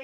bye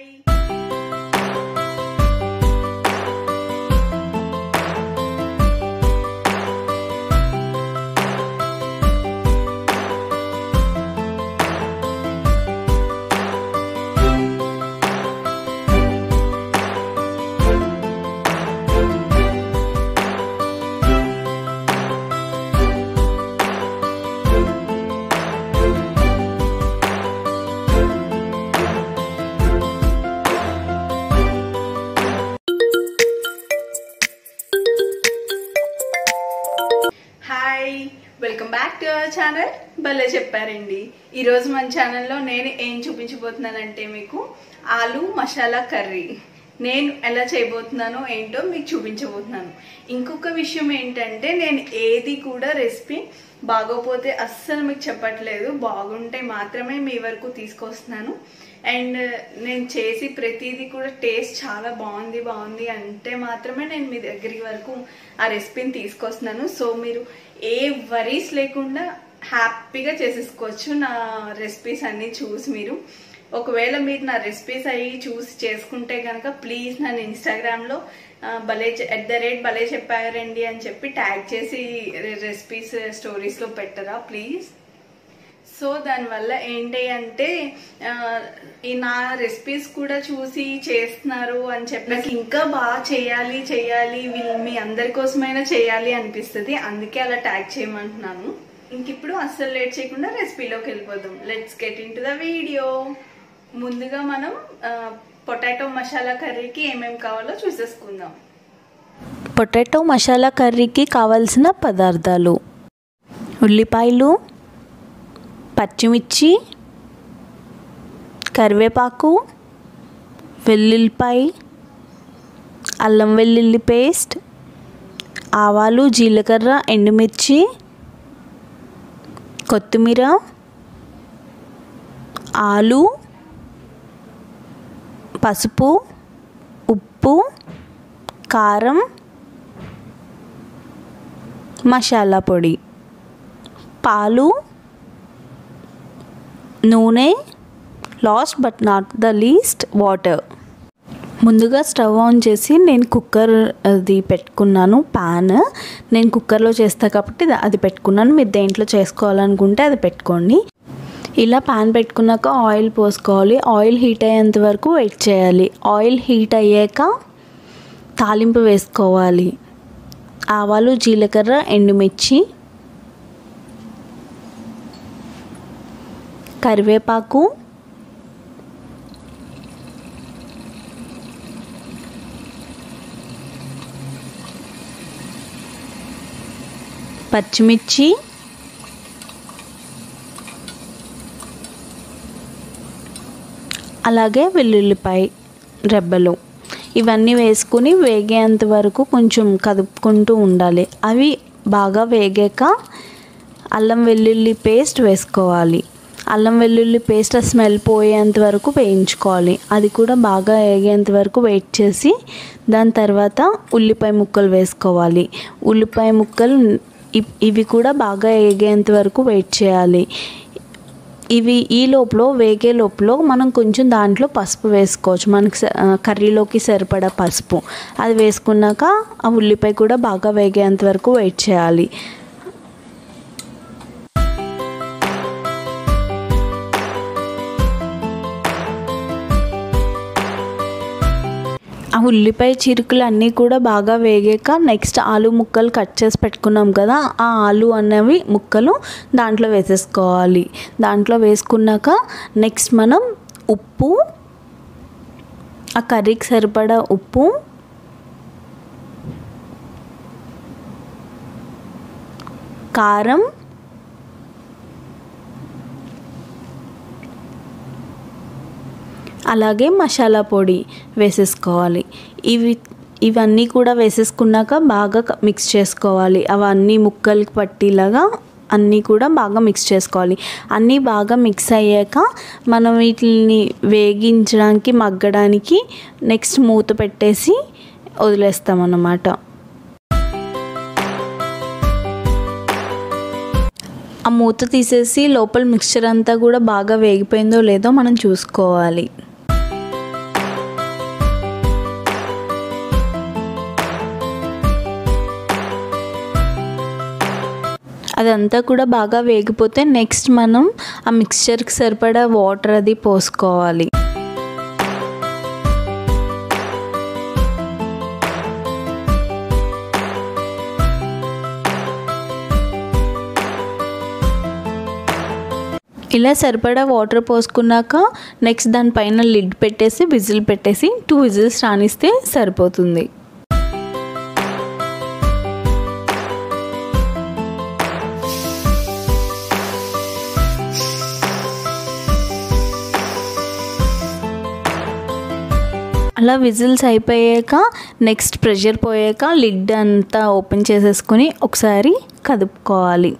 hi welcome back to our channel భలే చెప్పారండి ఈరోజు మన ఛానల్లో నేను ఏం చూపించబోతున్నానంటే మీకు ఆలు మసాలా కర్రీ నేను ఎలా చేయబోతున్నానో ఏంటో మీకు చూపించబోతున్నాను ఇంకొక విషయం ఏంటంటే నేను ఏది కూడా రెసిపీ బాగోపోతే అస్సలు మీకు చెప్పట్లేదు బాగుంటే మాత్రమే మీ వరకు తీసుకొస్తున్నాను అండ్ నేను చేసి ప్రతిదీ కూడా టేస్ట్ చాలా బాగుంది బాగుంది అంటే మాత్రమే నేను మీ దగ్గరికి వరకు ఆ రెసిపీని తీసుకొస్తున్నాను సో మీరు ఏ వరీస్ లేకుండా హ్యాపీగా చేసేసుకోవచ్చు నా రెసిపీస్ అన్నీ చూసి మీరు ఒకవేళ మీరు నా రెసిపీస్ అవి చూసి చేసుకుంటే కనుక ప్లీజ్ నన్ను ఇన్స్టాగ్రామ్లో భలే ఎట్ ద రేట్ భలే చెప్పారండి అని చెప్పి ట్యాగ్ చేసి రెసిపీస్ స్టోరీస్లో పెట్టరా ప్లీజ్ సో దానివల్ల ఏంటి అంటే ఆ, ఈ నా రెసిపీస్ కూడా చూసి చేస్తున్నారు అని చెప్పి నాకు ఇంకా బాగా చేయాలి చేయాలి వీళ్ళు మీ అందరి కోసమైనా చేయాలి అనిపిస్తుంది అందుకే అలా ట్యాగ్ చేయమంటున్నాను ఇంక ఇప్పుడు అస్సలు లేట్ చేయకుండా రెసిపీలోకి వెళ్ళిపోదాం let's get into the video ముందుగా మనం పొటాటో మసాలా కర్రీకి ఏమేమి కావాలో చూసేసుకుందాం పొటాటో మసాలా కర్రీకి కావలసిన పదార్థాలు ఉల్లిపాయలు పచ్చిమిర్చి కరివేపాకు వెల్లుల్లిపాయ అల్లం వెల్లుల్లి పేస్ట్ ఆవాలు జీలకర్ర ఎండుమిర్చి కొత్తిమీర ఆలు పసుపు ఉప్పు కారం మసాలా పొడి పాలు నూనె last but not the least water ముందుగా స్టవ్ ఆన్ చేసి నేను కుక్కర్ అది పెట్టుకున్నాను పాన్ నేను కుక్కర్లో చేస్తా కాబట్టి అది పెట్టుకున్నాను మీరు దేంట్లో చేసుకోవాలనుకుంటే అది పెట్టుకోండి ఇలా పాన్ పెట్టుకున్నాక ఆయిల్ పోసుకోవాలి ఆయిల్ హీట్ అయ్యేంత వరకు వెయిట్ చేయాలి ఆయిల్ హీట్ అయ్యాక తాలింపు వేసుకోవాలి ఆవాలు జీలకర్ర ఎండుమిర్చి కరివేపాకు పచ్చిమిర్చి అలాగే వెల్లుల్లిపాయ రెబ్బలు ఇవన్నీ వేసుకుని వేగేంత వరకు కొంచెం కదుపుకుంటూ ఉండాలి అవి బాగా వేగాక అల్లం వెల్లుల్లి పేస్ట్ వేసుకోవాలి అల్లం వెల్లుల్లి పేస్ట్ ఆ స్మెల్ పోయేంత వరకు వేయించుకోవాలి అది కూడా బాగా వేగేంత వరకు వెయిట్ చేసి దాని తర్వాత ఉల్లిపాయ ముక్కలు వేసుకోవాలి ఉల్లిపాయ ముక్కలు ఇవ్- ఇవి కూడా బాగా వేగేంత వరకు వెయిట్ చేయాలి ఇవి ఈ లోపల వేగే లోపల మనం కొంచెం దాంట్లో పసుపు వేసుకోవచ్చు మనకి స- ఆ, కర్రీలోకి సరిపడా పసుపు అది వేసుకున్నాక ఆ ఉల్లిపాయ కూడా బాగా వేగేంత వరకు వెయిట్ చేయాలి ఆ ఉల్లిపాయ చిరుకులు అన్నీ కూడా బాగా వేగాక నెక్స్ట్ ఆలు ముక్కలు కట్ చేసి పెట్టుకున్నాం కదా ఆ ఆలు అనేవి ముక్కలు దాంట్లో వేసేసుకోవాలి దాంట్లో వేసుకున్నాక నెక్స్ట్ మనం ఉప్పు ఆ కర్రీకి సరిపడా ఉప్పు కారం అలాగే మసాలా పొడి వేసేసుకోవాలి ఇవి ఇవన్నీ కూడా వేసేసుకున్నాక బాగా క- మిక్స్ చేసుకోవాలి అవన్నీ ముక్కలకి పట్టేలాగా అన్నీ కూడా బాగా మిక్స్ చేసుకోవాలి అన్నీ బాగా మిక్స్ అయ్యాక మనం వీటిని వేగించడానికి మగ్గడానికి నెక్స్ట్ మూత పెట్టేసి వదిలేస్తాం అన్నమాట ఆ మూత తీసేసి లోపల మిక్స్చర్ అంతా కూడా బాగా వేగిపోయిందో లేదో మనం చూసుకోవాలి అదంతా కూడా బాగా వేగిపోతే నెక్స్ట్ మనం ఆ మిక్స్చర్కి సరిపడా వాటర్ అది పోసుకోవాలి ఇలా సరిపడా వాటర్ పోసుకున్నాక నెక్స్ట్ దానిపైన లిడ్ పెట్టేసి విజిల్ పెట్టేసి టూ విజిల్స్ రానిస్తే సరిపోతుంది అలా విజిల్స్ అయిపోయాక నెక్స్ట్ ప్రెషర్ పోయాక లిడ్ అంతా ఓపెన్ చేసేసుకుని ఒకసారి కదుపుకోవాలి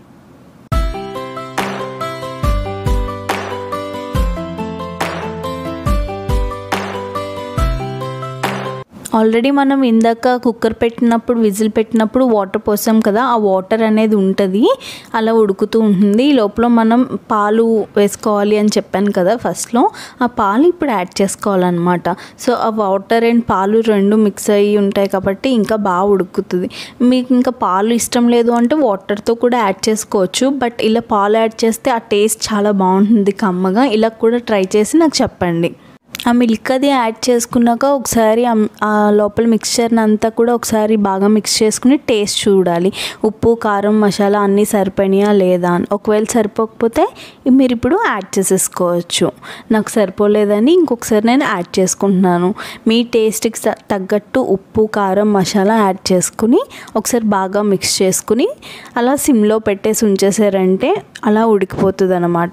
ఆల్రెడీ మనం ఇందాక కుక్కర్ పెట్టినప్పుడు విజిల్ పెట్టినప్పుడు వాటర్ పోసాం కదా ఆ వాటర్ అనేది ఉంటుంది అలా ఉడుకుతూ ఉంటుంది ఈ లోపల మనం పాలు వేసుకోవాలి అని చెప్పాను కదా ఫస్ట్లో ఆ పాలు ఇప్పుడు యాడ్ చేసుకోవాలన్నమాట సో ఆ వాటర్ అండ్ పాలు రెండు మిక్స్ అయ్యి ఉంటాయి కాబట్టి ఇంకా బాగా ఉడుకుతుంది మీకు ఇంకా పాలు ఇష్టం లేదు అంటే వాటర్తో కూడా యాడ్ చేసుకోవచ్చు బట్ ఇలా పాలు యాడ్ చేస్తే ఆ టేస్ట్ చాలా బాగుంటుంది కమ్మగా ఇలా కూడా ట్రై చేసి నాకు చెప్పండి ఆ మిల్క్ అది యాడ్ చేసుకున్నాక ఒకసారి ఆ లోపల మిక్స్చర్ని అంతా కూడా ఒకసారి బాగా మిక్స్ చేసుకుని టేస్ట్ చూడాలి ఉప్పు కారం మసాలా అన్నీ సరిపోయినాయా లేదా అని ఒకవేళ సరిపోకపోతే మీరు ఇప్పుడు యాడ్ చేసేసుకోవచ్చు నాకు సరిపోలేదని ఇంకొకసారి నేను యాడ్ చేసుకుంటున్నాను మీ టేస్ట్కి తగ్గట్టు ఉప్పు కారం మసాలా యాడ్ చేసుకుని ఒకసారి బాగా మిక్స్ చేసుకుని అలా సిమ్లో పెట్టేసి ఉంచేసారంటే అలా ఉడికిపోతుంది అనమాట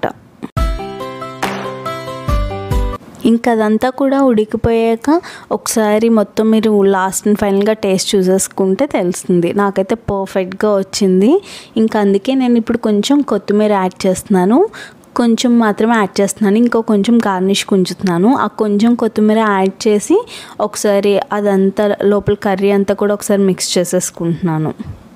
ఇంకా అదంతా కూడా ఉడికిపోయాక ఒకసారి మొత్తం మీరు లాస్ట్ అండ్ ఫైనల్గా టేస్ట్ చూసేసుకుంటే తెలుస్తుంది నాకైతే పర్ఫెక్ట్గా వచ్చింది ఇంకా అందుకే నేను ఇప్పుడు కొంచెం కొత్తిమీర యాడ్ చేస్తున్నాను కొంచెం మాత్రమే యాడ్ చేస్తున్నాను ఇంకో కొంచెం గార్నిష్ ఉంచుతున్నాను ఆ కొంచెం కొత్తిమీర యాడ్ చేసి ఒకసారి అదంతా లోపల కర్రీ అంతా కూడా ఒకసారి మిక్స్ చేసేసుకుంటున్నాను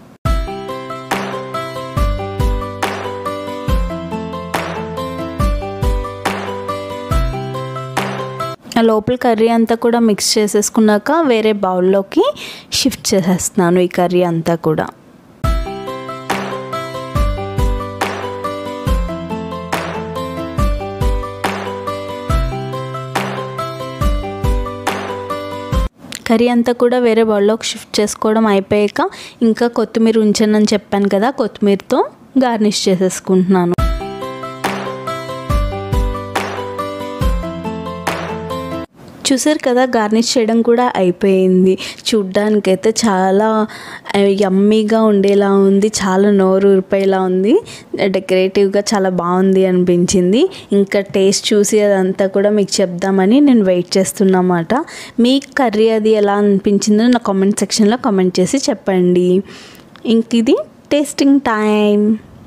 లోపల కర్రీ అంతా కూడా మిక్స్ చేసేసుకున్నాక వేరే బౌల్లోకి షిఫ్ట్ చేసేస్తున్నాను ఈ కర్రీ అంతా కూడా కర్రీ అంతా కూడా వేరే బౌల్లోకి షిఫ్ట్ చేసుకోవడం అయిపోయాక ఇంకా కొత్తిమీర ఉంచానని చెప్పాను కదా కొత్తిమీరతో గార్నిష్ చేసేసుకుంటున్నాను చూసారు కదా గార్నిష్ చేయడం కూడా అయిపోయింది చూడ్డానికైతే చాలా యమ్మీగా ఉండేలా ఉంది చాలా నోరు ఊరిపోయేలా ఉంది డెకరేటివ్గా చాలా బాగుంది అనిపించింది ఇంకా టేస్ట్ చూసి అదంతా కూడా మీకు చెప్దామని నేను వెయిట్ చేస్తున్నమాట మీ కర్రీ అది ఎలా అనిపించిందో నా కామెంట్ సెక్షన్లో కామెంట్ చేసి చెప్పండి ఇంక ఇది టేస్టింగ్ టైం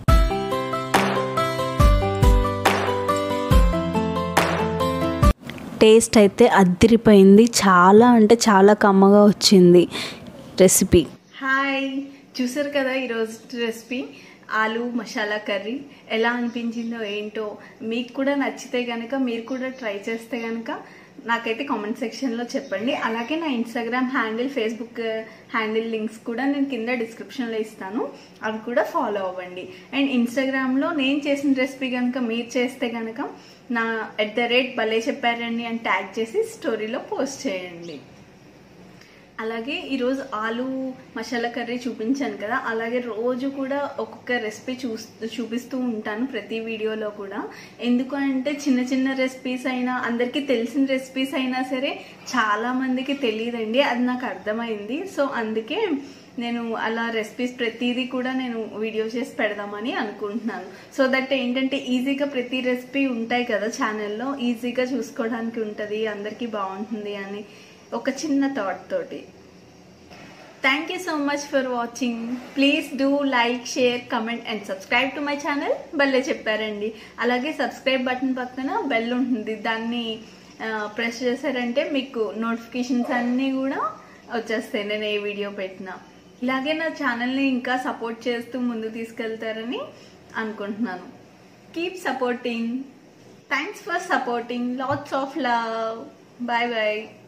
టేస్ట్ అయితే అద్దిరిపోయింది చాలా అంటే చాలా కమ్మగా వచ్చింది రెసిపీ హాయ్ చూసారు కదా ఈరోజు రెసిపీ ఆలు మసాలా కర్రీ ఎలా అనిపించిందో ఏంటో మీకు కూడా నచ్చితే కనుక మీరు కూడా ట్రై చేస్తే కనుక నాకైతే కామెంట్ సెక్షన్లో చెప్పండి అలాగే నా Instagram handle Facebook handle links కూడా నేను కింద డిస్క్రిప్షన్లో ఇస్తాను అవి కూడా ఫాలో అవ్వండి అండ్ ఇన్స్టాగ్రామ్లో నేను చేసిన రెసిపీ కనుక మీరు చేస్తే కనుక నా ఎట్ ద రేట్ భలే చెప్పారండి అని ట్యాగ్ చేసి స్టోరీలో పోస్ట్ చేయండి అలాగే ఈరోజు ఆలు మసాలా కర్రీ చూపించాను కదా అలాగే రోజు కూడా ఒక్కొక్క రెసిపీ చూ చూపిస్తూ ఉంటాను ప్రతి వీడియోలో కూడా ఎందుకు అంటే చిన్న చిన్న రెసిపీస్ అయినా అందరికీ తెలిసిన రెసిపీస్ అయినా సరే చాలా మందికి తెలియదండి అది నాకు అర్థమైంది సో అందుకే నేను అలా రెసిపీస్ ప్రతిదీ కూడా నేను వీడియో చేసి పెడదామని అనుకుంటున్నాను సో దట్ ఏంటంటే ఈజీగా ప్రతి రెసిపీ ఉంటాయి కదా ఛానల్లో ఈజీగా చూసుకోవడానికి ఉంటుంది అందరికీ బాగుంటుంది అని ఒక చిన్న థాట్ తోటి thank you so much for watching please do like share comment and subscribe to my channel బెల్లే చెప్పారండి అలాగే సబ్స్క్రైబ్ బటన్ పక్కన బెల్ ఉంటుంది దాన్ని ప్రెస్ చేశారంటే మీకు నోటిఫికేషన్స్ అన్నీ కూడా వచ్చేస్తాయి నేను ఏ వీడియో పెట్టినా ఇలాగే నా ఛానల్ని ఇంకా సపోర్ట్ చేస్తూ ముందు తీసుకెళ్తారని అనుకుంటున్నాను keep supporting thanks for supporting lots of love bye bye